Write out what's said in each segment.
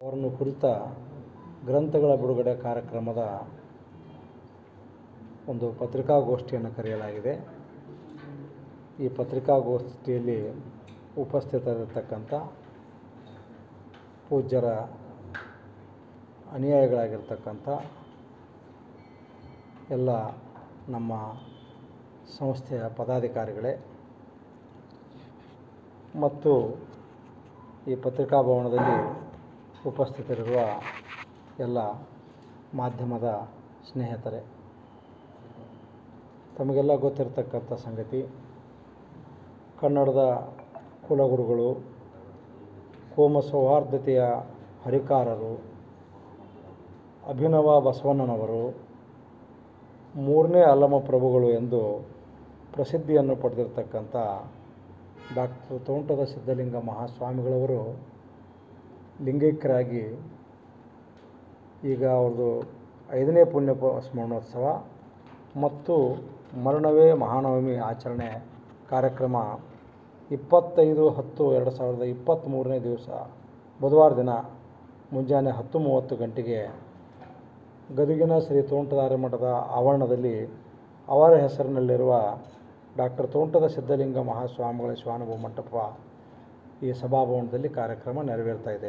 ಅವರನ್ನು ಕುರಿತ ಗ್ರಂಥಗಳ ಬಿಡುಗಡೆ ಕಾರ್ಯಕ್ರಮದ ಒಂದು ಪತ್ರಿಕಾಗೋಷ್ಠಿಯನ್ನು ಕರೆಯಲಾಗಿದೆ ಈ ಪತ್ರಿಕಾಗೋಷ್ಠಿಯಲ್ಲಿ ಉಪಸ್ಥಿತರಿರ್ತಕ್ಕಂಥ ಪೂಜ್ಯರ ಅನುಯಾಯಿಗಳಾಗಿರ್ತಕ್ಕಂಥ ಎಲ್ಲ ನಮ್ಮ ಸಂಸ್ಥೆಯ ಪದಾಧಿಕಾರಿಗಳೇ ಮತ್ತು ಈ ಪತ್ರಿಕಾ ಭವನದಲ್ಲಿ ಉಪಸ್ಥಿತರಿರುವ ಎಲ್ಲ ಮಾಧ್ಯಮದ ಸ್ನೇಹಿತರೆ ತಮಗೆಲ್ಲ ಗೊತ್ತಿರತಕ್ಕಂಥ ಸಂಗತಿ ಕನ್ನಡದ ಕುಲಗುರುಗಳು ಕೋಮ ಸೌಹಾರ್ದತೆಯ ಹರಿಕಾರರು ಅಭಿನವ ಬಸವಣ್ಣನವರು ಮೂರನೇ ಅಲ್ಲಮ ಪ್ರಭುಗಳು ಎಂದು ಪ್ರಸಿದ್ಧಿಯನ್ನು ಪಡೆದಿರತಕ್ಕಂಥ ಡಾಕ್ಟರ್ ತೋಂಟದ ಸಿದ್ಧಲಿಂಗ ಮಹಾಸ್ವಾಮಿಗಳವರು ಲಿಂಗೈಕ್ಯರಾಗಿ ಈಗ ಅವ್ರದ್ದು ಐದನೇ ಪುಣ್ಯ ಪ- ಸ್ಮರಣೋತ್ಸವ ಮತ್ತು ಮರಣವೇ ಮಹಾನವಮಿ ಆಚರಣೆ ಕಾರ್ಯಕ್ರಮ ಇಪ್ಪತ್ತೈದು ಹತ್ತು ಎರಡು ಸಾವಿರದ ಇಪ್ಪತ್ತ್ಮೂರನೇ ದಿವಸ ಬುಧವಾರ ದಿನ ಮುಂಜಾನೆ ಹತ್ತು ಮೂವತ್ತು ಗಂಟೆಗೆ ಗದುಗಿನ ಶ್ರೀ ತೋಂಟದಾರ್ಯ ಮಠದ ಆವರಣದಲ್ಲಿ ಅವರ ಹೆಸರಿನಲ್ಲಿರುವ ಡಾಕ್ಟರ್ ತೋಂಟದ ಸಿದ್ಧಲಿಂಗ ಮಹಾಸ್ವಾಮಿಗಳ ಶಿವಾನುಭವ ಮಂಟಪ ಈ ಸಭಾಭವನದಲ್ಲಿ ಕಾರ್ಯಕ್ರಮ ನೆರವೇರ್ತಾ ಇದೆ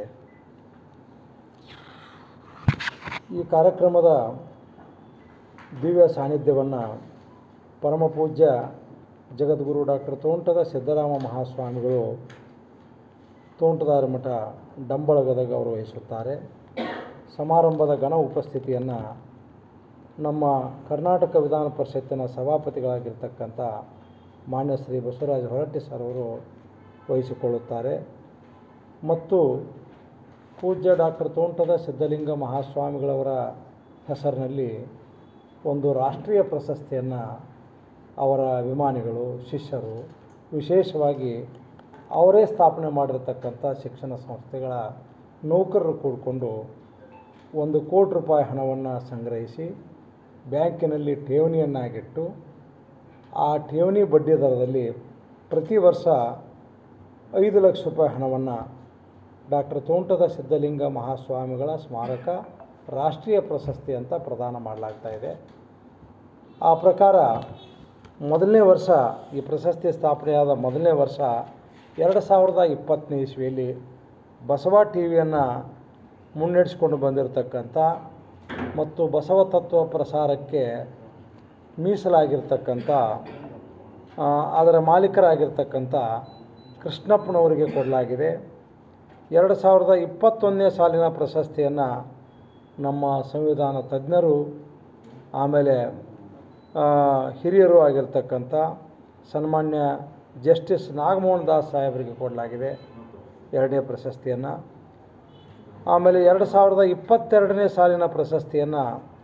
ಈ ಕಾರ್ಯಕ್ರಮದ ದಿವ್ಯ ಸಾನ್ನಿಧ್ಯವನ್ನು ಪರಮಪೂಜ್ಯ ಜಗದ್ಗುರು ಡಾಕ್ಟರ್ ತೋಂಟದ ಸಿದ್ದರಾಮ ಮಹಾಸ್ವಾಮಿಗಳು ತೋಂಟದಾರ್ಯ ಮಠ ಡಂಬಳ ಗದಗ ಅವರು ವಹಿಸುತ್ತಾರೆ ಸಮಾರಂಭದ ಘನ ಉಪಸ್ಥಿತಿಯನ್ನು ನಮ್ಮ ಕರ್ನಾಟಕ ವಿಧಾನ ಪರಿಷತ್ತಿನ ಸಭಾಪತಿಗಳಾಗಿರ್ತಕ್ಕಂಥ ಮಾನ್ಯ ಶ್ರೀ ಬಸವರಾಜ ಹೊರಟ್ಟಿ ಸರ್ ಅವರು ವಹಿಸಿಕೊಳ್ಳುತ್ತಾರೆ ಮತ್ತು ಪೂಜ್ಯ ಡಾಕ್ಟರ್ ತೋಂಟದ ಸಿದ್ಧಲಿಂಗ ಮಹಾಸ್ವಾಮಿಗಳವರ ಹೆಸರಿನಲ್ಲಿ ಒಂದು ರಾಷ್ಟ್ರೀಯ ಪ್ರಶಸ್ತಿಯನ್ನು ಅವರ ಅಭಿಮಾನಿಗಳು ಶಿಷ್ಯರು ವಿಶೇಷವಾಗಿ ಅವರೇ ಸ್ಥಾಪನೆ ಮಾಡಿರತಕ್ಕಂಥ ಶಿಕ್ಷಣ ಸಂಸ್ಥೆಗಳ ನೌಕರರು ಕೂಡಿಕೊಂಡು ಒಂದು ಕೋಟಿ ರೂಪಾಯಿ ಹಣವನ್ನು ಸಂಗ್ರಹಿಸಿ ಬ್ಯಾಂಕಿನಲ್ಲಿ ಠೇವಣಿಯನ್ನಾಗಿಟ್ಟು ಆ ಠೇವಣಿ ಬಡ್ಡಿ ದರದಲ್ಲಿ ಪ್ರತಿ ವರ್ಷ ಐದು ಲಕ್ಷ ರೂಪಾಯಿ ಹಣವನ್ನು ಡಾಕ್ಟರ್ ತೋಂಟದ ಸಿದ್ಧಲಿಂಗ ಮಹಾಸ್ವಾಮಿಗಳ ಸ್ಮಾರಕ ರಾಷ್ಟ್ರೀಯ ಪ್ರಶಸ್ತಿ ಅಂತ ಪ್ರದಾನ ಮಾಡಲಾಗ್ತಾ ಇದೆ ಆ ಪ್ರಕಾರ ಮೊದಲನೇ ವರ್ಷ ಈ ಪ್ರಶಸ್ತಿ ಸ್ಥಾಪನೆಯಾದ ಮೊದಲನೇ ವರ್ಷ ಎರಡು ಸಾವಿರದ ಇಪ್ಪತ್ತನೇ ಇಸ್ವಿಯಲ್ಲಿ ಬಸವ ಟಿ ವಿಯನ್ನು ಮುನ್ನಡೆಸ್ಕೊಂಡು ಬಂದಿರತಕ್ಕಂಥ ಮತ್ತು ಬಸವ ತತ್ವ ಪ್ರಸಾರಕ್ಕೆ ಮೀಸಲಾಗಿರ್ತಕ್ಕಂಥ ಆ, ಅದರ ಮಾಲೀಕರಾಗಿರ್ತಕ್ಕಂಥ ಕೃಷ್ಣಪ್ಪನವರಿಗೆ ಕೊಡಲಾಗಿದೆ ಎರಡು ಸಾವಿರದ ಇಪ್ಪತ್ತೊಂದನೇ ಸಾಲಿನ ಪ್ರಶಸ್ತಿಯನ್ನು ನಮ್ಮ ಸಂವಿಧಾನ ತಜ್ಞರು ಆಮೇಲೆ ಆ, ಹಿರಿಯರು ಆಗಿರ್ತಕ್ಕಂಥ ಸನ್ಮಾನ್ಯ ಜಸ್ಟಿಸ್ ನಾಗಮೋಹನ್ ದಾಸ್ ಸಾಹೇಬರಿಗೆ ಕೊಡಲಾಗಿದೆ ಎರಡನೇ ಪ್ರಶಸ್ತಿಯನ್ನು ಆಮೇಲೆ ಎರಡು ಸಾವಿರದ ಇಪ್ಪತ್ತೆರಡನೇ ಸಾಲಿನ ಪ್ರಶಸ್ತಿಯನ್ನು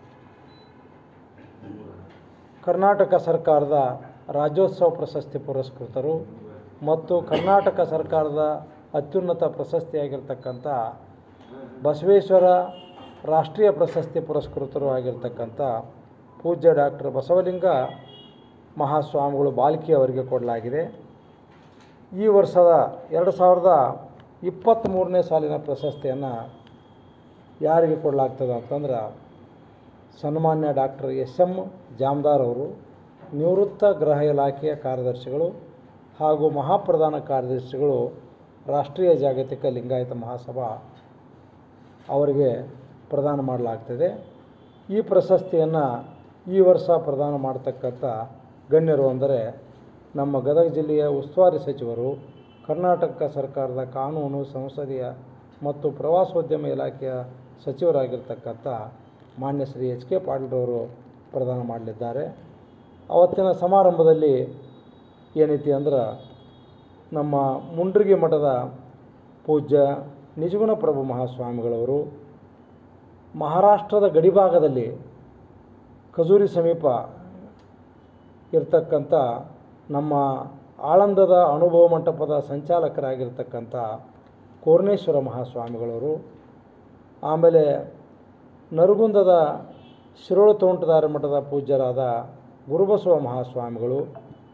ಕರ್ನಾಟಕ ಸರ್ಕಾರದ ರಾಜ್ಯೋತ್ಸವ ಪ್ರಶಸ್ತಿ ಪುರಸ್ಕೃತರು ಮತ್ತು ಕರ್ನಾಟಕ ಸರ್ಕಾರದ ಅತ್ಯುನ್ನತ ಪ್ರಶಸ್ತಿಯಾಗಿರ್ತಕ್ಕಂಥ ಬಸವೇಶ್ವರ ರಾಷ್ಟ್ರೀಯ ಪ್ರಶಸ್ತಿ ಪುರಸ್ಕೃತರು ಆಗಿರ್ತಕ್ಕಂಥ ಪೂಜ್ಯ ಡಾಕ್ಟರ್ ಬಸವಲಿಂಗ ಮಹಾಸ್ವಾಮಿಗಳು ಬಾಲ್ಕಿ ಅವರಿಗೆ ಕೊಡಲಾಗಿದೆ ಈ ವರ್ಷದ ಎರಡು ಸಾವಿರದ ಇಪ್ಪತ್ತ್ಮೂರನೇ ಸಾಲಿನ ಪ್ರಶಸ್ತಿಯನ್ನು ಯಾರಿಗೆ ಕೊಡಲಾಗ್ತದೆ ಅಂತಂದ್ರೆ ಸನ್ಮಾನ್ಯ ಡಾಕ್ಟರ್ ಎಸ್ ಎಂ ಜಾಮದಾರ್ ಅವರು ನಿವೃತ್ತ ಗೃಹ ಇಲಾಖೆಯ ಕಾರ್ಯದರ್ಶಿಗಳು ಹಾಗೂ ಮಹಾಪ್ರಧಾನ ಕಾರ್ಯದರ್ಶಿಗಳು ರಾಷ್ಟ್ರೀಯ ಜಾಗತಿಕ ಲಿಂಗಾಯತ ಮಹಾಸಭಾ ಅವರಿಗೆ ಪ್ರದಾನ ಮಾಡಲಾಗ್ತದೆ ಈ ಪ್ರಶಸ್ತಿಯನ್ನು ಈ ವರ್ಷ ಪ್ರದಾನ ಮಾಡತಕ್ಕಂಥ ಗಣ್ಯರು ಅಂದರೆ ನಮ್ಮ ಗದಗ ಜಿಲ್ಲೆಯ ಉಸ್ತುವಾರಿ ಸಚಿವರು ಕರ್ನಾಟಕ ಸರ್ಕಾರದ ಕಾನೂನು ಸಂಸದೀಯ ಮತ್ತು ಪ್ರವಾಸೋದ್ಯಮ ಇಲಾಖೆಯ ಸಚಿವರಾಗಿರ್ತಕ್ಕಂಥ ಮಾನ್ಯ ಶ್ರೀ ಎಚ್ ಕೆ ಪಾಟೀಲ್ರವರು ಪ್ರದಾನ ಮಾಡಲಿದ್ದಾರೆ ಅವತ್ತಿನ ಸಮಾರಂಭದಲ್ಲಿ ಏನೈತಿ ಅಂದ್ರೆ ನಮ್ಮ ಮುಂಡ್ರಿಗಿ ಮಠದ ಪೂಜ್ಯ ನಿಜಗುಣ ಪ್ರಭು ಮಹಾಸ್ವಾಮಿಗಳವರು ಮಹಾರಾಷ್ಟ್ರದ ಗಡಿಭಾಗದಲ್ಲಿ ಖಜೂರಿ ಸಮೀಪ ಇರ್ತಕ್ಕಂಥ ನಮ್ಮ ಆಳಂದದ ಅನುಭವ ಮಂಟಪದ ಸಂಚಾಲಕರಾಗಿರ್ತಕ್ಕಂಥ ಕೋರ್ನೇಶ್ವರ ಮಹಾಸ್ವಾಮಿಗಳವರು ಆಮೇಲೆ ನರಗುಂದದ ಶಿರೋಳು ತೋಂಟದಾರ ಮಠದ ಪೂಜ್ಯರಾದ ಗುರುಬಸವ ಮಹಾಸ್ವಾಮಿಗಳು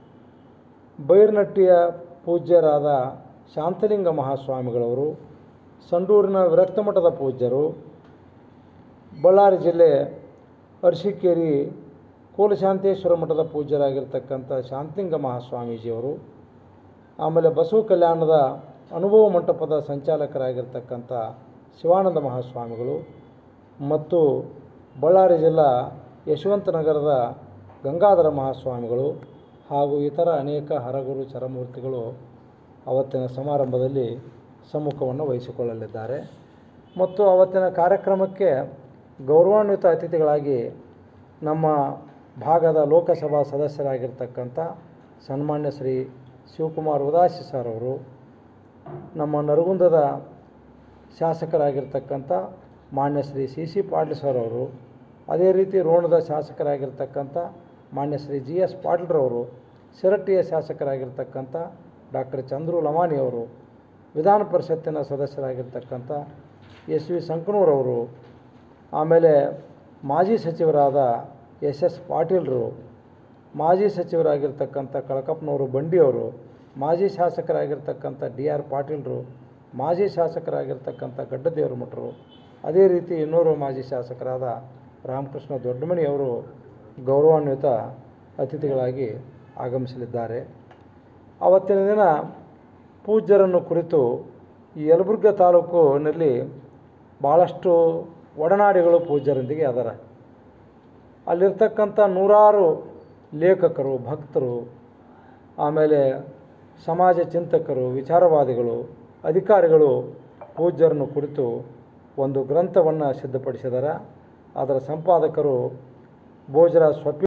ಬೈರ್ನಟ್ಟಿಯ ಪೂಜ್ಯರಾದ ಶಾಂತಲಿಂಗ ಮಹಾಸ್ವಾಮಿಗಳವರು ಸಂಡೂರಿನ ವಿರಕ್ತ ಮಠದ ಪೂಜ್ಯರು ಬಳ್ಳಾರಿ ಜಿಲ್ಲೆ ಅರಸೀಕೆರೆ ಕೋಲಶಾಂತೇಶ್ವರ ಮಠದ ಪೂಜ್ಯರಾಗಿರ್ತಕ್ಕಂಥ ಶಾಂತಿಂಗ ಮಹಾಸ್ವಾಮೀಜಿಯವರು ಆಮೇಲೆ ಬಸವ ಕಲ್ಯಾಣದ ಅನುಭವ ಮಂಟಪದ ಸಂಚಾಲಕರಾಗಿರ್ತಕ್ಕಂಥ ಶಿವಾನಂದ ಮಹಾಸ್ವಾಮಿಗಳು ಮತ್ತು ಬಳ್ಳಾರಿ ಜಿಲ್ಲಾ ಯಶವಂತನಗರದ ಗಂಗಾಧರ ಮಹಾಸ್ವಾಮಿಗಳು ಹಾಗೂ ಇತರ ಅನೇಕ ಹರಗುರು ಚರಮೂರ್ತಿಗಳು ಅವತ್ತಿನ ಸಮಾರಂಭದಲ್ಲಿ ಸಮ್ಮುಖವನ್ನು ವಹಿಸಿಕೊಳ್ಳಲಿದ್ದಾರೆ ಮತ್ತು ಅವತ್ತಿನ ಕಾರ್ಯಕ್ರಮಕ್ಕೆ ಗೌರವಾನ್ವಿತ ಅತಿಥಿಗಳಾಗಿ ನಮ್ಮ ಭಾಗದ ಲೋಕಸಭಾ ಸದಸ್ಯರಾಗಿರ್ತಕ್ಕಂಥ ಸನ್ಮಾನ್ಯ ಶ್ರೀ ಶಿವಕುಮಾರ್ ಉದಾಸಿ ಸರ್ ಅವರು ನಮ್ಮ ನರಗುಂದದ ಶಾಸಕರಾಗಿರ್ತಕ್ಕಂಥ ಮಾನ್ಯ Shri C C Patil sir ಅವರು ಅದೇ ರೀತಿ ರೋಣದ ಶಾಸಕರಾಗಿರ್ತಕ್ಕಂಥ ಮಾನ್ಯ ಶ್ರೀ ಜಿ ಎಸ್ ಪಾಟೀಲ್ರವರು ಶಿರಟ್ಟಿಯ ಶಾಸಕರಾಗಿರ್ತಕ್ಕಂಥ ಡಾಕ್ಟರ್ ಚಂದ್ರು ಲಮಾಣಿಯವರು ವಿಧಾನ ಪರಿಷತ್ತಿನ ಸದಸ್ಯರಾಗಿರ್ತಕ್ಕಂಥ ಎಸ್ ವಿ ಸಂಕನೂರವರು ಆಮೇಲೆ ಮಾಜಿ ಸಚಿವರಾದ ಎಸ್ ಎಸ್ ಪಾಟೀಲ್ರು ಮಾಜಿ ಸಚಿವರಾಗಿರ್ತಕ್ಕಂಥ ಕಳಕಪ್ಪನವರು ಬಂಡಿಯವರು ಮಾಜಿ ಶಾಸಕರಾಗಿರ್ತಕ್ಕಂಥ ಡಿ ಆರ್ ಪಾಟೀಲ್ರು ಮಾಜಿ ಶಾಸಕರಾಗಿರ್ತಕ್ಕಂಥ ಗಡ್ಡದೇವರ ಮಠರು ಅದೇ ರೀತಿ ಇನ್ನೋರ್ವ ಮಾಜಿ ಶಾಸಕರಾದ ರಾಮಕೃಷ್ಣ ದೊಡ್ಡಮಣಿಯವರು ಗೌರವಾನ್ವಿತ ಅತಿಥಿಗಳಾಗಿ ಆಗಮಿಸಲಿದ್ದಾರೆ ಆವತ್ತಿನ ದಿನ ಪೂಜ್ಯರನ್ನು ಕುರಿತು ಈ ಯಲಬುರ್ಗ ತಾಲೂಕಿನಲ್ಲಿ ಭಾಳಷ್ಟು ಒಡನಾಡಿಗಳು ಪೂಜ್ಯರೊಂದಿಗೆ ಅದರ ಅಲ್ಲಿರ್ತಕ್ಕಂಥ ನೂರಾರು ಲೇಖಕರು ಭಕ್ತರು ಆಮೇಲೆ ಸಮಾಜ ಚಿಂತಕರು ವಿಚಾರವಾದಿಗಳು ಅಧಿಕಾರಿಗಳು ಪೂಜ್ಯರನ್ನು ಕುರಿತು ಒಂದು ಗ್ರಂಥವನ್ನು ಸಿದ್ಧಪಡಿಸಿದ್ದಾರೆ ಅದರ ಸಂಪಾದಕರು ಭೋಜರಾಜ್ ಸ್ವಪ್ಪಿ